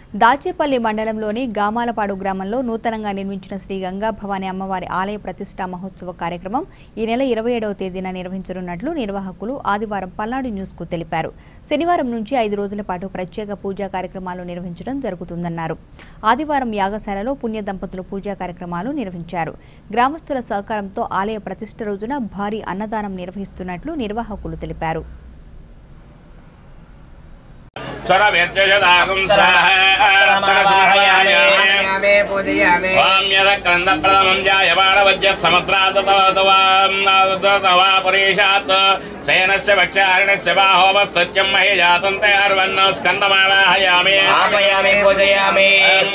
దాచేపల్లి మండలంలోని గామాలపాడు గ్రామంలో నూతనంగా నిర్మించిన శ్రీ గంగా భవానీ అమ్మవారి ఆలయ ప్రతిష్టా మహోత్సవ కార్యక్రమం ఈ నెల ఇరవై ఏడవ తేదీన నిర్వహించనున్నట్లు నిర్వాహకులు ఆదివారం పల్నాడు న్యూస్కు తెలిపారు శనివారం నుంచి ఐదు రోజుల పాటు ప్రత్యేక పూజా కార్యక్రమాలు నిర్వహించడం జరుగుతుందన్నారు ఆదివారం యాగశాలలో పుణ్య దంపతులు పూజా కార్యక్రమాలు నిర్వహించారు గ్రామస్తుల సహకారంతో ఆలయ ప్రతిష్ట రోజున భారీ అన్నదానం నిర్వహిస్తున్నట్లు నిర్వాహకులు తెలిపారు స్వరవేద్యజదాగం పూజయామి పూజయామి స్వామ్యదక్రందప్రదమం జాయమానవద్య సముద్రాతవా పురీషాత్ శయనస్య భక్ష్యారణస్య బాహోమస్తుత్యం మహే జాతం తయార్వన్న స్కందమావాహయామి ఆపయామి పూజయామి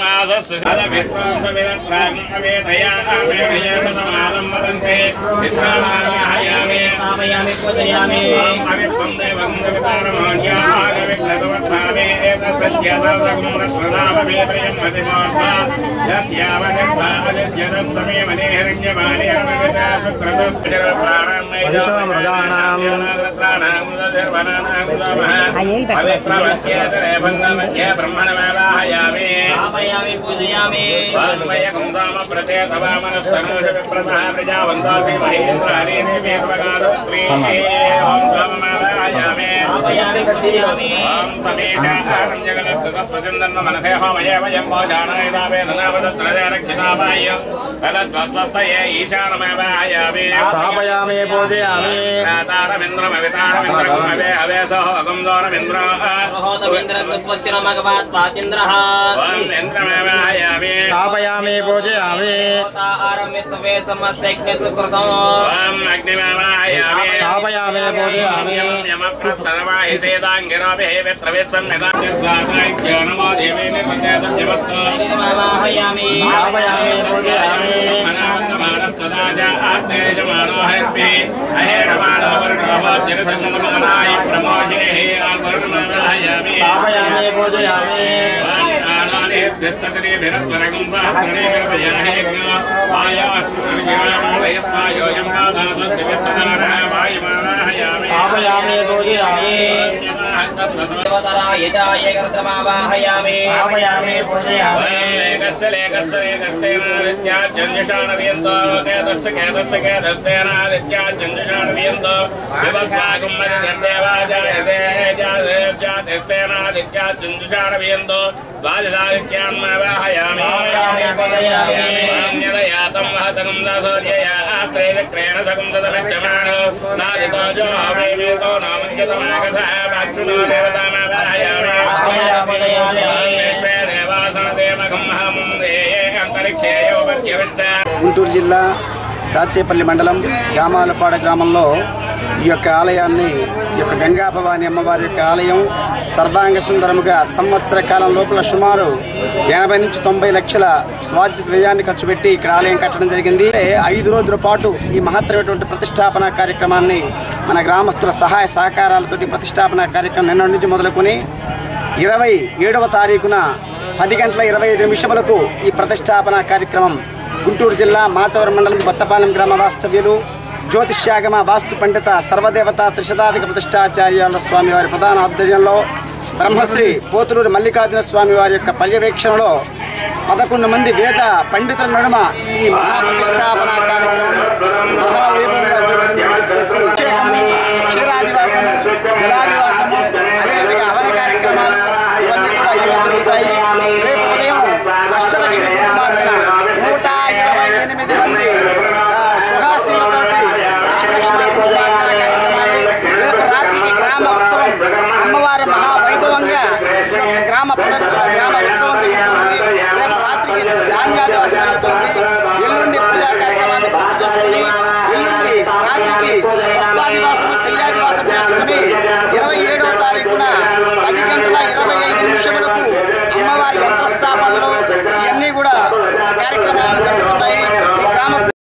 ఆపయామి పూజయామి బ్రహ్మణమావాహయామి ఆపయామి పూజయామి ఆపయామి పూజయామి ఈశానమేవాయామి పూజయామి స్వస్తినమగవాత్ పాతింద్రః స్థాపయామి పూజయామి ఆరమ్య సవే సమస్తైక్య సుకృతం స్థాపయామి పూజయామి ఆపయామి స్థాపయామి పూజయామి స్థాపయామి పూజయామి స్థాపయామి పూజయామి దేవతరాయజాయ కృతమావాహయామి స్థాపయామి పూజయామి స్థాపయామి పూజయామి స్థాపయామి పూజయామి గుంటూరు జిల్లా దాచేపల్లి మండలం గామాలపాడ గ్రామంలో ఈ యొక్క ఆలయాన్ని ఈ యొక్క గంగా భవాని అమ్మవారి యొక్క ఆలయం సర్వాంగ సుందరముగా సంవత్సర కాలం లోపల సుమారు ఎనభై నుంచి తొంభై లక్షల స్వాధ్యత వ్యయాన్ని ఖర్చు పెట్టి ఇక్కడ ఆలయం కట్టడం జరిగింది అంటే ఐదు రోజుల పాటు ఈ మహత్తరమైనటువంటి ప్రతిష్టాపన కార్యక్రమాన్ని మన గ్రామస్తుల సహాయ సహకారాలతోటి ప్రతిష్టాపన కార్యక్రమం నిన్న నుంచి మొదలుకొని ఇరవై ఏడవ తారీఖున పది గంటల ఇరవై ఐదు నిమిషములకు ఈ ప్రతిష్టాపన కార్యక్రమం గుంటూరు జిల్లా మాచవరం మండలం బత్తపాలెం గ్రామ వాస్తవ్యులు జ్యోతిష్యాగమ వాస్తు పండిత సర్వదేవత త్రిశతాధిక ప్రతిష్టాచార్యాల స్వామి వారి ప్రధాన ఆధ్వర్యంలో బ్రహ్మశ్రీ పోతులూరి మల్లికార్జున స్వామి వారి యొక్క పర్యవేక్షణలో పదకొండు మంది వేద పండితుల నడుమ ఈ మహాప్రతిష్టాపన కార్యక్రమం మహావైభవంగా జరుగుతుందని చెప్పేసి అభిషేకము క్షీరాదివాసము జలాదివాసము అదేవిధంగా హవన కార్యక్రమాలు ఇవన్నీ కూడా ఈరోజు జరుగుతాయి రేపు ఉదయం అష్టలక్ష్మి కుంకుమార్చన నూట ఇరవై ఎనిమిది మంది ఆ, సుహాసినులతోటి అష్టలక్ష్మి కుంకుమార్చన కార్యక్రమాలు రేపు రాత్రికి గ్రామ ఉత్సవం అమ్మవారి మహావైభవంగా ఈ యొక్క గ్రామ పుర గ్రామ ఉత్సవం జరుగుతుంది రేపు రాత్రికి ధాన్యాదివాసం జరుగుతుంది ఎల్లుండి పూజా కార్యక్రమాన్ని పూర్తి చేసుకుని ఎల్లుండి రాత్రికి పుష్పాదివాసము శయ్యాదివాసం చేసుకుని ఇరవై ఏడవ తారీఖున పది గంటల ఇరవై ఐదు నిమిషములకు అమ్మవారి యంత్రస్థాపనలో